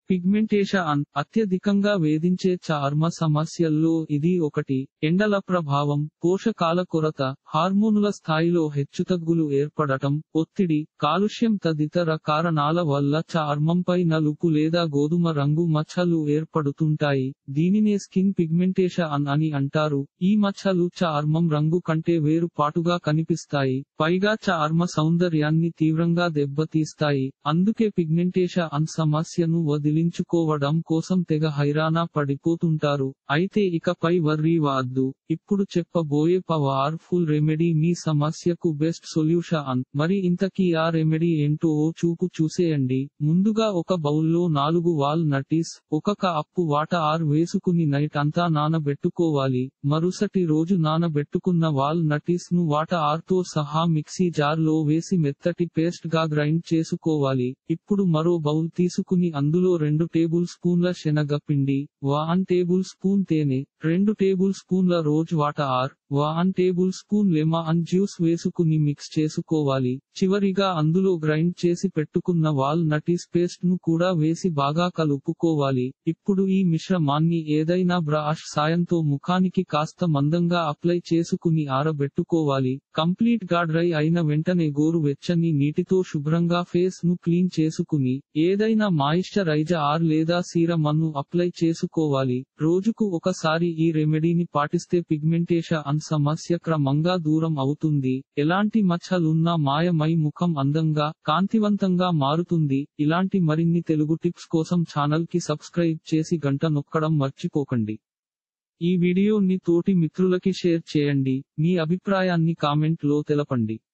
pigmentation అత్యధికంగా వేధించే చర్మ సమస్యల్లో ఇది ఒకటి ఎండల ప్రభావం పోషకాల కొరత హార్మోనుల స్థాయిలో హెచ్చుతగ్గులు ఏర్పడటం ఒత్తిడి కాలుష్యం తదితర కారణాల వల్ల చర్మంపై నలుపు లేదా గోధుమ రంగు మచ్చలు ఏర్పడుతుంటాయి దీనినే స్కిన్ పిగ్మెంటేషన్ అని అంటారు ఈ మచ్చలు చర్మం రంగు కంటే వేరుపాటుగా కనిపిస్తాయి పైగా చర్మ సౌందర్యాన్ని తీవ్రంగా దెబ్బతీస్తాయి అందుకే పిగ్మెంటేషన్ సమస్యను వదిలించుకోవడం కోసం తెగ హైరానా పడిపోతుంటారు అయితే ఇకపై వర్రీ వద్దు ఇప్పుడు చెప్పబోయే పవర్ఫుల్ రెమెడీ మీ సమస్యకు బెస్ట్ సొల్యూషన్ మరి ఇంతకీ ఆ రెమెడీ ఏంటో ఓ చూపు చూసేయండి ముందుగా ఒక బౌల్లో నాలుగు వాల్ నటీస్ ఒక కప్పు వాటర్ వేసుకుని నైట్ అంతా నానబెట్టుకోవాలి మరుసటి రోజు నానబెట్టుకున్న వాల్ నటీస్ ను వాటర్ తో సహా మిక్సీ జార్ లో వేసి మెత్తటి పేస్ట్ గా గ్రైండ్ చేసుకోవాలి ఇప్పుడు మరో బౌల్ తీసుకుని అందులో రెండు టేబుల్ స్పూన్ల శనగపిండి వన్ టేబుల్ స్పూన్ తేనె రెండు టేబుల్ స్పూన్ల rose water one tablespoon lemon juice వేసుకుని మిక్స్ చేసుకోవాలి చివరిగా అందులో గ్రైండ్ చేసి పెట్టుకున్న వాల్ నటీస్ పేస్ట్ ను కూడా వేసి బాగా కలుపుకోవాలి ఇప్పుడు ఈ మిశ్రమాన్ని ఏదైనా బ్రష్ సాయంతో ముఖానికి కాస్త మందంగా అప్లై చేసుకుని ఆరబెట్టుకోవాలి కంప్లీట్ గా డ్రై అయిన వెంటనే గోరు వెచ్చని నీటితో శుభ్రంగా ఫేస్ ను క్లీన్ చేసుకుని ఏదైనా మాయిశ్చరైజర్ ఆర్ లేదా సీరమన్ను అప్లై చేసుకోవాలి రోజుకు ఒకసారి ఈ రెమెడీని పాటిస్తే పిగ్మెంటేషన్ అన్ సమస్య క్రమంగా దూరం అవుతుంది ఎలాంటి మచ్చలున్నా మాయమై ముఖం అందంగా కాంతివంతంగా మారుతుంది ఇలాంటి మరిన్ని తెలుగు టిప్స్ కోసం ఛానల్ కి సబ్స్క్రైబ్ చేసి గంట నొక్కడం మర్చిపోకండి ఈ వీడియోని తోటి మిత్రులకి షేర్ చేయండి మీ అభిప్రాయాన్ని కామెంట్ లో తెలపండి